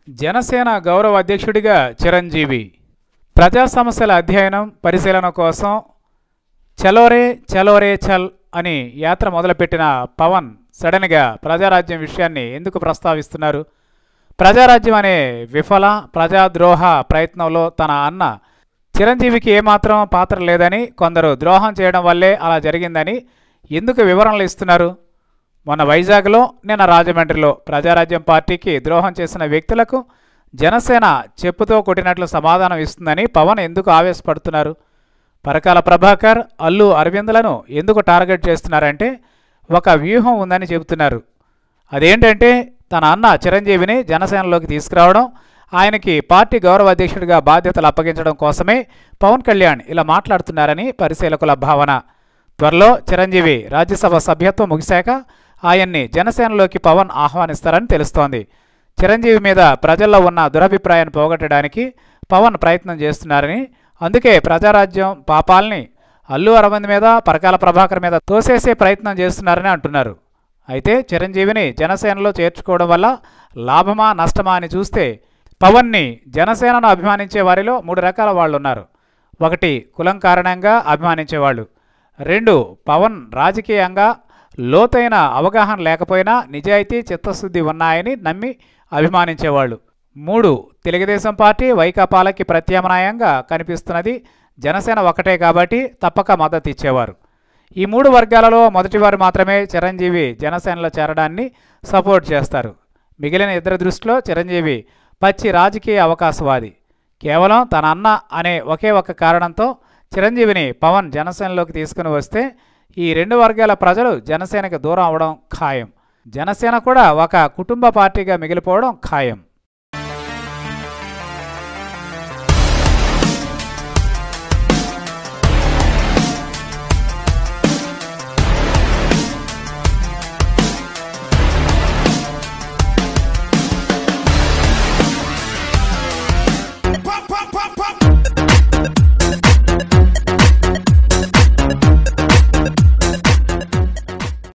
జనసేన గౌరవ అధ్యక్షుడిగా చిరంజీవి ప్రజా సమస్యల అధ్యయనం పరిశీలన కోసం చలోరే చలోరే చల్ అని యాత్ర మొదలుపెట్టిన పవన్ సడన్గా ప్రజారాజ్యం విషయాన్ని ఎందుకు ప్రస్తావిస్తున్నారు ప్రజారాజ్యం అనే విఫల ప్రజాద్రోహ ప్రయత్నంలో తన అన్న చిరంజీవికి ఏమాత్రం పాత్ర లేదని కొందరు ద్రోహం చేయడం వల్లే అలా జరిగిందని ఎందుకు వివరణలు ఇస్తున్నారు మొన్న వైజాగ్లో నిన్న రాజమండ్రిలో ప్రజారాజ్యం పార్టీకి ద్రోహం చేసిన వ్యక్తులకు జనసేన చెప్పుతో కొట్టినట్లు సమాధానం ఇస్తుందని పవన్ ఎందుకు ఆవేశపడుతున్నారు పరకాల ప్రభాకర్ అల్లు అరవింద్లను ఎందుకు టార్గెట్ చేస్తున్నారంటే ఒక వ్యూహం ఉందని చెబుతున్నారు అదేంటంటే తన అన్న చిరంజీవిని జనసేనలోకి తీసుకురావడం ఆయనకి పార్టీ గౌరవ అధ్యక్షుడిగా బాధ్యతలు అప్పగించడం కోసమే పవన్ కళ్యాణ్ ఇలా మాట్లాడుతున్నారని పరిశీలకుల భావన త్వరలో చిరంజీవి రాజ్యసభ సభ్యత్వం ముగిశాక ఆయన్ని జనసేనలోకి పవన్ ఆహ్వానిస్తారని తెలుస్తోంది చిరంజీవి మీద ప్రజల్లో ఉన్న దురభిప్రాయాన్ని పోగొట్టడానికి పవన్ ప్రయత్నం చేస్తున్నారని అందుకే ప్రజారాజ్యం పాపాల్ని అల్లు అరవింద్ మీద పరకాల ప్రభాకర్ మీద తోసేసే ప్రయత్నం చేస్తున్నారని అంటున్నారు అయితే చిరంజీవిని జనసేనలో చేర్చుకోవడం వల్ల లాభమా నష్టమా అని చూస్తే పవన్ని జనసేనను అభిమానించే వారిలో మూడు రకాల వాళ్ళు ఉన్నారు ఒకటి కులం కారణంగా అభిమానించేవాళ్ళు రెండు పవన్ రాజకీయంగా లోతైన అవగాహన లేకపోయినా నిజాయితీ చిత్తశుద్ధి ఉన్నాయని నమ్మి అభిమానించేవాళ్ళు మూడు తెలుగుదేశం పార్టీ వైకాపాలకి ప్రత్యామ్నాయంగా కనిపిస్తున్నది జనసేన ఒకటే కాబట్టి తప్పక మద్దతు ఇచ్చేవారు ఈ మూడు వర్గాలలో మొదటివారు మాత్రమే చిరంజీవి జనసేనలో చేరడాన్ని సపోర్ట్ చేస్తారు మిగిలిన ఇద్దరి దృష్టిలో చిరంజీవి పచ్చి రాజకీయ అవకాశవాది కేవలం తన అన్న అనే ఒకే ఒక కారణంతో చిరంజీవిని పవన్ జనసేనలోకి తీసుకుని వస్తే ఈ రెండు వర్గాల ప్రజలు జనసేనకు దూరం అవడం ఖాయం జనసేన కూడా ఒక కుటుంబ పార్టీగా మిగిలిపోవడం ఖాయం